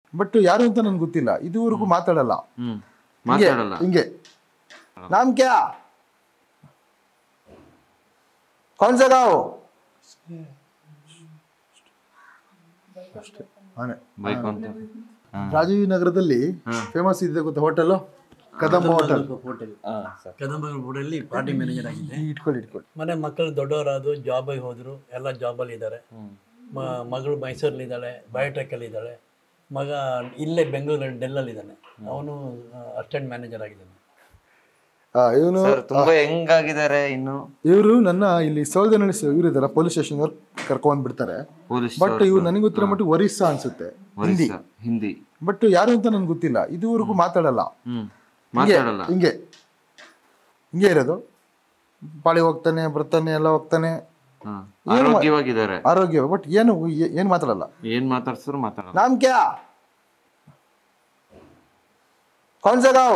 But ಯಾರು ಅಂತ ನನ್ಗೆ ಗೊತ್ತಿಲ್ಲ ಇದುವರೆಗೂ ಮಾತಾಡಲ್ಲ ಹ್ಮ್ ಹಿಂಗೆ ಮಾತಾಡಲ್ಲ ಹಿಂಗೆ ನಾಮ್ ಕ್ಯಾ कौन सा गाँव ಅಷ್ಟೇ ಆನೆ ಬೈಕ್ ಅಂತ ಹಾ. ರಾಜೀವ್ ನಗರದಲ್ಲಿ ಫೇಮಸ್ ಇದೆ ಗೊತ್ತಾ ಹೋಟೆಲ್ ಕದಂಬ ಹೋಟೆಲ್ ಹೋಟೆಲ್ ಹಾ, ಸರ್. ಕದಂಬ ಬೋರ್ಡಲ್ಲಿ ಪಾರ್ಟಿ ಮ್ಯಾನೇಜರ್ ಆಗಿದ್ದೆ ಇಟ್ಕೊಳ್ಳಿ ಇಟ್ಕೊಳ್ಳಿ ಮನೆ ಮಕ್ಕಳು ದೊಡ್ಡವರಾದ್ರು ಜಾಬಿಗೆ ಹೋದ್ರು ಎಲ್ಲ ಜಾಬಲ್ಲಿ ಇದ್ದಾರೆ ಮ- ಮಗಳು ಮೈಸೂರಲ್ಲಿ ಇದ್ದಾಳೆ ಬಯೋಟೆಕಲ್ಲಿ ಇದ್ದಾಳೆ ಮಗ ಇಲ್ಲೇ ಬೆಂಗಳೂರಲ್ಲಿ ಡೆಲ್ಲಲ್ಲಿ ಇದ್ದಾನೆ ಅವನು ಅಸಿಸ್ಟೆಂಟ್ ಮ್ಯಾನೇಜರ್ ಆಗಿದ್ದಾನೆ ಇವನು ಸರ್ ತುಂಬಾ ಹೆಂಗಾಗಿದ್ದಾರೆ ಇನ್ನು ಇವರು ನನ್ನ ಇಲ್ಲಿ ಸೌದನಹಳ್ಳಿ ಇವ್ರು ಇದಾರೆ ಪೊಲೀಸ್ ಸ್ಟೇಷನ್ ಅವ್ರು ಕರ್ಕೊಂಡ್ ಬಿಡ್ತಾರೆ ಪೊಲೀಸ್ ಬಟ್ ಇವ್ರು ನನಗೆ ಗೊತ್ತಿರೋ ಮಟ್ಟಿಗೆ ಒರಿಸ್ಸಾ ಅನ್ಸುತ್ತೆ ಹಿಂದಿ ಒರಿಸ್ಸಾ, ಹಿಂದಿ ಬಟ್ ಯಾರು ಅಂತ ನನ್ಗೆ ಗೊತ್ತಿಲ್ಲ ಇದುವರೆಗೂ ಮಾತಾಡಲ್ಲ ಹ್ಮ್ ಹಿಂಗೆ ಮಾತಾಡಲ್ಲ ಹಿಂಗೆ ಹಿಂಗೆ ಇರೋದು ಪಾಳಿ ಹೋಗ್ತಾನೆ ಬರ್ತಾನೆ ಎಲ್ಲ ಹೋಗ್ತಾನೆ ಹಾ. ಆರೋಗ್ಯವಾಗಿದ್ದಾರೆ ಆರೋಗ್ಯ ಬಟ್ ಏನು ಏ- ಏನ್ ಮಾತಾಡಲ್ಲ ಏನ್ ಮಾತಾಡ್ಸಿದ್ರು ಮಾತಾಡಲ್ಲ नाम क्या कौन सा गाँव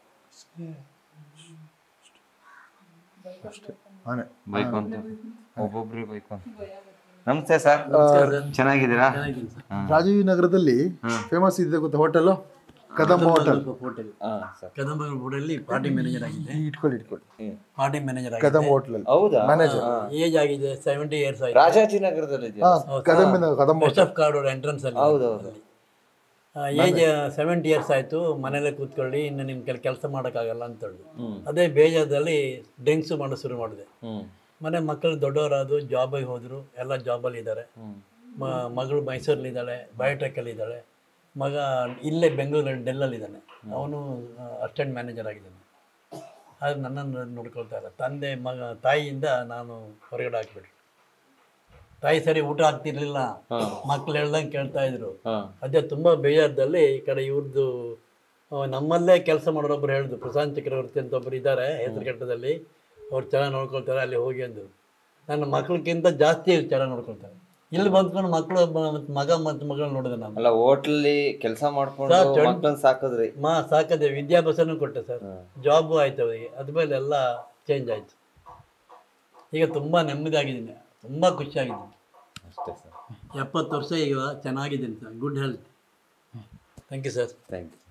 ಅಷ್ಟೇ ಆನೆ ಬೈಕ್ ಅಂತ ಒಬ್ಬೊಬ್ರಿ ಬೈಕ್ ಅಂತ ನಮಸ್ತೆ ಸರ್ ಚೆನ್ನಾಗಿದ್ದೀರಾ ಹಾ. ರಾಜೀವ್ ನಗರದಲ್ಲಿ ಫೇಮಸ್ ಇದೆ ಗೊತ್ತಾ ಹೋಟೆಲ್ ಕದಂಬ ಹೋಟೆಲ್ ಹೋಟೆಲ್ ಹಾ, ಸರ್. ಕದಂಬ ಬೋರ್ಡಲ್ಲಿ ಪಾರ್ಟಿ ಮ್ಯಾನೇಜರ್ ಆಗಿದ್ದೆ ಇಟ್ಕೊಳ್ಳಿ ಇಟ್ಕೊಳ್ಳಿ ಪಾರ್ಟಿ ಮ್ಯಾನೇಜರ್ ಕದಂಬ ಆಗಿದೆ ಹೋಟೆಲ್ ಹೌದಾ ಮ್ಯಾನೇಜರ್ ಏಜ್ ಆಗಿದೆ ಸೆವೆಂಟಿ ಇಯರ್ಸ್ ಆಗಿದೆ ರಾಜಾಜಿನಗರದಲ್ಲಿ ಇದೆಯಾ ಕದಂಬಿನ Kadamba best of card entrance ಅಲ್ಲಿ ಹೌದೌದು ಏಜ್ ಸೆವೆಂಟಿ ಇಯರ್ಸ್ ಆಯಿತು ಮನೇಲೆ ಕೂತ್ಕೊಳ್ಳಿ ಇನ್ನು ನಿಮ್ ಕೆಲ ಕೆಲಸ ಮಾಡೋಕ್ಕಾಗಲ್ಲ ಅಂತ ಹೇಳಿದ್ರು ಅದೇ ಬೇಜಾರದಲ್ಲಿ ಡ್ರಿಂಕ್ಸು ಮಾಡೋ ಶುರು ಮಾಡಿದೆ ಹ್ಮ್ ಮನೆ ಮಕ್ಕಳು ದೊಡ್ಡವರಾದ್ರು ಜಾಬಿಗೆ ಹೋದ್ರು ಎಲ್ಲ ಜಾಬಲ್ಲಿ ಇದ್ದಾರೆ ಮ- ಮಗಳು ಮೈಸೂರಲ್ಲಿ ಇದ್ದಾಳೆ ಬಯೋಟೆಕಲ್ಲಿ ಇದ್ದಾಳೆ ಮಗ ಇಲ್ಲೇ ಬೆಂಗಳೂರಲ್ಲಿ ಡೆಲ್ಲಲ್ಲಿ ಇದ್ದಾನೆ ಅವನು ಅಸಿಸ್ಟೆಂಟ್ ಮ್ಯಾನೇಜರ್ ಆಗಿದ್ದಾನೆ ಅದು ನನ್ನನ್ನು ನೋಡ್ಕೊಳ್ತಾ ಇಲ್ಲ ತಂದೆ ಮಗ ತಾಯಿಯಿಂದ ನಾನು ಹೊರಗಡೆ ಹಾಕ್ಬಿಟ್ರು ತಾಯಿ ಸರಿ ಊಟ ಆಗ್ತಿರ್ಲಿಲ್ಲ ಮಕ್ಳು ಹೇಳ್ದಂಗೆ ಕೇಳ್ತಾ ಇದ್ರು ಹಾ ಅದೇ ತುಂಬ ಬೇಜಾರದಲ್ಲಿ ಈ ಕಡೆ ಇವ್ರದ್ದು ಆ, ನಮ್ಮಲ್ಲೇ ಕೆಲಸ ಮಾಡೋರೊಬ್ರು ಹೇಳಿದ್ರು ಪ್ರಶಾಂತ್ ಚಕ್ರವರ್ತಿ ಅಂತ ಒಬ್ರು ಇದ್ದಾರೆ ಹೆಸರುಘಟ್ಟದಲ್ಲಿ ಅವ್ರು ಚೆನ್ನಾಗಿ ನೋಡ್ಕೊಳ್ತಾರೆ ಅಲ್ಲಿ ಹೋಗಿ ಅಂದರು ನನ್ನ ಮಕ್ಳಿಗಿಂತ ಜಾಸ್ತಿ ಇವ್ರು ಚೆನ್ನಾಗಿ ನೋಡ್ಕೊಳ್ತಾರೆ ಇಲ್ಲಿ ಬಂದ್ಕೊಂಡು ಮಕ್ಕಳು ಮತ್ತು ಮಗ ಮತ್ತು ಮಗಳು ನೋಡಿದೆ ನಾನು ಅಲ್ಲ ಹೋಟ್ಲಲ್ಲಿ ಕೆಲಸ ಮಾಡ್ಕೊಂಡು ಸರ್, ಚಂಡ್- ಮಕ್ಕಳನ್ನ ಸಾಕಿದ್ರಿ ಮಾ ಸಾಕದೆ ವಿದ್ಯಾಭ್ಯಾಸನೂ ಕೊಟ್ಟೆ ಸರ್ ಜಾಬು ಆಯ್ತು ಅವರಿಗೆ ಅದ್ಮೇಲೆ ಎಲ್ಲ ಚೇಂಜ್ ಆಯಿತು ಈಗ ತುಂಬ ನೆಮ್ಮದಿಯಾಗಿದ್ದೀನಿ ತುಂಬ ಖುಷಿಯಾಗಿದ್ದೀನಿ ಅಷ್ಟೇ ಸರ್ ಎಪ್ಪತ್ತು ವರ್ಷ ಈಗ ಚೆನ್ನಾಗಿದ್ದೀನಿ sir good health thank you sir thank you